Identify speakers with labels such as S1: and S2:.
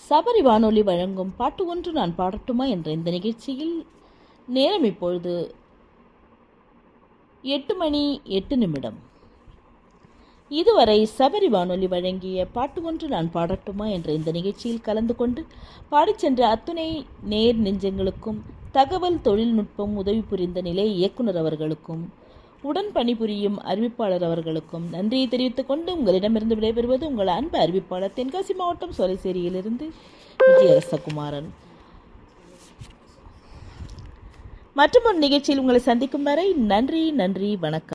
S1: சபரி வானொலி வழங்கும் பாட்டு ஒன்று நான் பாடட்டுமா என்ற இந்த நிகழ்ச்சியில் நேரம் இப்பொழுது எட்டு மணி எட்டு நிமிடம் இதுவரை சபரி வானொலி வழங்கிய பாட்டு ஒன்று நான் பாடட்டுமா என்ற இந்த நிகழ்ச்சியில் கலந்து கொண்டு பாடிச் சென்ற அத்துணை நேர் நெஞ்சங்களுக்கும் தகவல் தொழில்நுட்பம் உதவி புரிந்த நிலைய இயக்குனர் அவர்களுக்கும் உடன் பணிபுரியும் அறிவிப்பாளர் அவர்களுக்கும் நன்றியை தெரிவித்துக் கொண்டு உங்களிடமிருந்து விடைபெறுவது உங்கள் அன்பு அறிவிப்பாளர் தென்காசி மாவட்டம் சோலைசேரியிலிருந்து விஜயரசகுமாரன் மற்றும் ஒரு நிகழ்ச்சியில் உங்களை சந்திக்கும் வரை நன்றி நன்றி வணக்கம்